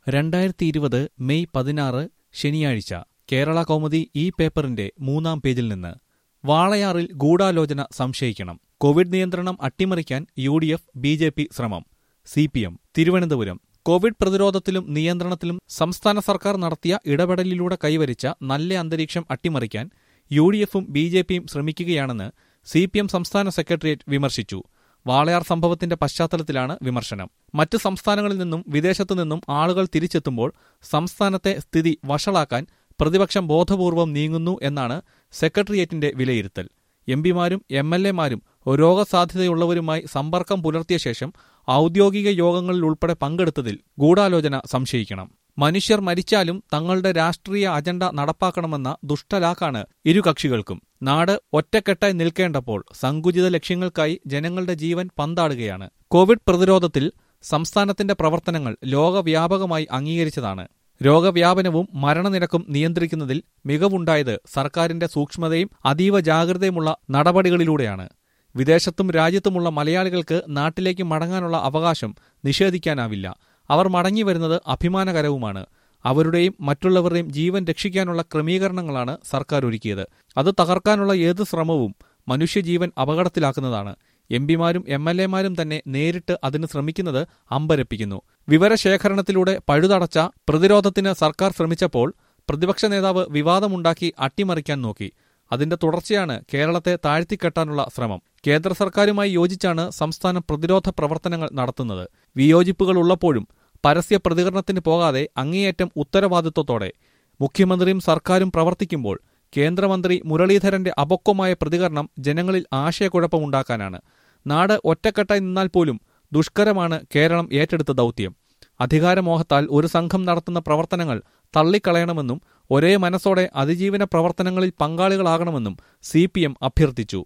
രണ്ടായിരത്തി ഇരുപത് മെയ് പതിനാറ് ശനിയാഴ്ച കേരള കൗമുദി ഈ പേപ്പറിന്റെ മൂന്നാം പേജിൽ നിന്ന് വാളയാറിൽ ഗൂഢാലോചന സംശയിക്കണം കോവിഡ് നിയന്ത്രണം അട്ടിമറിക്കാൻ U D F B J P ശ്രമം C P M Thiruvananthapuram Covid പ്രതിരോധത്തിലും നിയന്ത്രണത്തിലും സംസ്ഥാന സർക്കാർ നടത്തിയ ഇടപെടലിലൂടെ കൈവരിച്ച നല്ല അന്തരീക്ഷം അട്ടിമറിക്കാൻ യു ഡി എഫും ബി ജെ പിയും ശ്രമിക്കുകയാണെന്ന് സി പി എം സംസ്ഥാന സെക്രട്ടേറിയറ്റ് വിമർശിച്ചു വാളയാർ സംഭവത്തിന്റെ പശ്ചാത്തലത്തിലാണ് വിമർശനം മറ്റ് സംസ്ഥാനങ്ങളിൽ നിന്നും വിദേശത്തു നിന്നും ആളുകൾ തിരിച്ചെത്തുമ്പോൾ സംസ്ഥാനത്തെ സ്ഥിതി വഷളാക്കാൻ പ്രതിപക്ഷം ബോധപൂർവം നീങ്ങുന്നു എന്നാണ് സെക്രട്ടേറിയറ്റിന്റെ വിലയിരുത്തൽ എം പിമാരും എം എൽ എമാരും രോഗസാധ്യതയുള്ളവരുമായി സമ്പർക്കം പുലർത്തിയ ശേഷം ഔദ്യോഗിക യോഗങ്ങളിൽ ഉൾപ്പെടെ പങ്കെടുത്തതിൽ ഗൂഢാലോചന സംശയിക്കണം മനുഷ്യർ മരിച്ചാലും തങ്ങളുടെ രാഷ്ട്രീയ അജണ്ട നടപ്പാക്കണമെന്ന ദുഷ്ടലാക്കാണ് ഇരു കക്ഷികൾക്കും നാട് ഒറ്റക്കെട്ടായി നിൽക്കേണ്ടപ്പോൾ സങ്കുചിത ലക്ഷ്യങ്ങൾക്കായി ജനങ്ങളുടെ ജീവൻ പന്താടുകയാണ് കോവിഡ് പ്രതിരോധത്തിൽ സംസ്ഥാനത്തിന്റെ പ്രവർത്തനങ്ങൾ ലോകവ്യാപകമായി അംഗീകരിച്ചതാണ് രോഗവ്യാപനവും മരണനിരക്കും നിയന്ത്രിക്കുന്നതിൽ മികവുണ്ടായത് സർക്കാരിന്റെ സൂക്ഷ്മതയും അതീവ ജാഗ്രതയുമുള്ള നടപടികളിലൂടെയാണ് വിദേശത്തും രാജ്യത്തുമുള്ള മലയാളികൾക്ക് നാട്ടിലേക്ക് മടങ്ങാനുള്ള അവകാശം നിഷേധിക്കാനാവില്ല അവർ മടങ്ങിവരുന്നത് അഭിമാനകരവുമാണ് അവരുടെയും മറ്റുള്ളവരുടെയും ജീവൻ രക്ഷിക്കാനുള്ള ക്രമീകരണങ്ങളാണ് സർക്കാർ ഒരുക്കിയത് അത് തകർക്കാനുള്ള ഏത് ശ്രമവും മനുഷ്യജീവൻ അപകടത്തിലാക്കുന്നതാണ് എം പിമാരും എം എൽ എമാരും തന്നെ നേരിട്ട് അതിന് ശ്രമിക്കുന്നത് അമ്പരപ്പിക്കുന്നു വിവരശേഖരണത്തിലൂടെ പഴുതടച്ച പ്രതിരോധത്തിന് സർക്കാർ ശ്രമിച്ചപ്പോൾ പ്രതിപക്ഷ നേതാവ് വിവാദമുണ്ടാക്കി അട്ടിമറിക്കാൻ നോക്കി അതിന്റെ തുടർച്ചയാണ് കേരളത്തെ താഴ്ത്തിക്കെട്ടാനുള്ള ശ്രമം കേന്ദ്ര സർക്കാരുമായി യോജിച്ചാണ് സംസ്ഥാനം പ്രതിരോധ പ്രവർത്തനങ്ങൾ നടത്തുന്നത് വിയോജിപ്പുകൾ ഉള്ളപ്പോഴും പരസ്യ പ്രതികരണത്തിന് പോകാതെ അങ്ങേയറ്റം ഉത്തരവാദിത്വത്തോടെ മുഖ്യമന്ത്രിയും സർക്കാരും പ്രവർത്തിക്കുമ്പോൾ കേന്ദ്രമന്ത്രി മുരളീധരന്റെ അപക്വമായ പ്രതികരണം ജനങ്ങളിൽ ആശയക്കുഴപ്പമുണ്ടാക്കാനാണ് നാട് ഒറ്റക്കെട്ടായി നിന്നാൽ പോലും ദുഷ്കരമാണ് കേരളം ഏറ്റെടുത്ത ദൗത്യം അധികാരമോഹത്താൽ ഒരു സംഘം നടത്തുന്ന പ്രവർത്തനങ്ങൾ തള്ളിക്കളയണമെന്നും ഒരേ മനസ്സോടെ അതിജീവന പ്രവർത്തനങ്ങളിൽ പങ്കാളികളാകണമെന്നും സി അഭ്യർത്ഥിച്ചു